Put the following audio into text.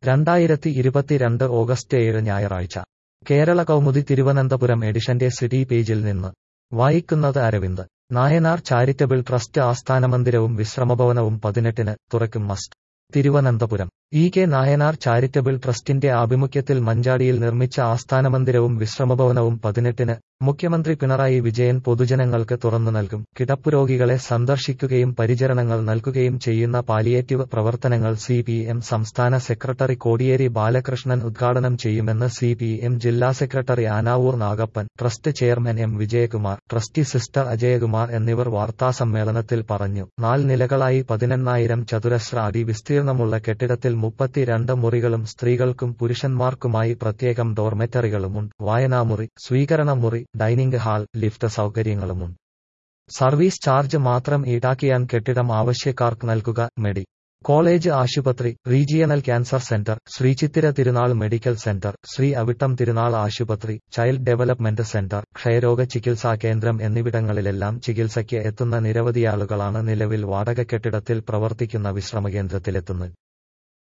രണ്ടായിരത്തി ഇരുപത്തിരണ്ട് ഓഗസ്റ്റ് ഏഴ് ഞായറാഴ്ച കേരള കൗമുദി തിരുവനന്തപുരം എഡിഷന്റെ സിറ്റി പേജിൽ നിന്ന് വായിക്കുന്നത് അരവിന്ദ് നായനാർ ചാരിറ്റബിൾ ട്രസ്റ്റ് ആസ്ഥാനമന്ദിരവും വിശ്രമഭവനവും പതിനെട്ടിന് തുറക്കും മസ്റ്റ് Thiruvananthapuram E K Nayanar charitable ട്രസ്റ്റിന്റെ ആഭിമുഖ്യത്തിൽ മഞ്ചാടിയിൽ നിർമ്മിച്ച ആസ്ഥാനമന്ദിരവും വിശ്രമഭവനവും പതിനെട്ടിന് മുഖ്യമന്ത്രി പിണറായി വിജയൻ പൊതുജനങ്ങൾക്ക് തുറന്നു നൽകും കിടപ്പുരോഗികളെ സന്ദർശിക്കുകയും പരിചരണങ്ങൾ നൽകുകയും ചെയ്യുന്ന പാലിയേറ്റീവ് പ്രവർത്തനങ്ങൾ സി പി എം സംസ്ഥാന സെക്രട്ടറി കോടിയേരി ബാലകൃഷ്ണൻ ഉദ്ഘാടനം ചെയ്യുമെന്ന് സി പി എം ജില്ലാ secretary Anavoor Nagappan trust chairman M Vijayakumar trustee sister Ajayakumar എന്നിവർ വാർത്താസമ്മേളനത്തിൽ പറഞ്ഞു നാല് നിലകളായി പതിനെണ്ണായിരം ചതുരശ്ര അടി വിസ്തീർണമുള്ള കെട്ടിടത്തിൽ മുപ്പത്തിരണ്ട് മുറികളും സ്ത്രീകൾക്കും പുരുഷന്മാർക്കുമായി പ്രത്യേകം ഡോർമെറ്ററികളുമുണ്ട് വായനാമുറി സ്വീകരണമുറി ഡൈനിംഗ് ഹാൾ ലിഫ്റ്റ് സൗകര്യങ്ങളുമുണ്ട് സർവീസ് ചാർജ് മാത്രം ഈടാക്കിയാൻ കെട്ടിടം ആവശ്യക്കാർക്ക് നൽകുക മെഡി കോളേജ് ആശുപത്രി regional cancer centre Sree Chithira Thirunal medical centre Shri Avittam തിരുനാൾ ആശുപത്രി ചൈൽഡ് ഡെവലപ്മെന്റ് സെന്റർ ക്ഷയരോഗ ചികിത്സാ കേന്ദ്രം എന്നിവിടങ്ങളിലെല്ലാം ചികിത്സയ്ക്ക് എത്തുന്ന നിരവധിയാളുകളാണ് നിലവിൽ വാടക കെട്ടിടത്തിൽ പ്രവർത്തിക്കുന്ന വിശ്രമകേന്ദ്രത്തിലെത്തുന്നത്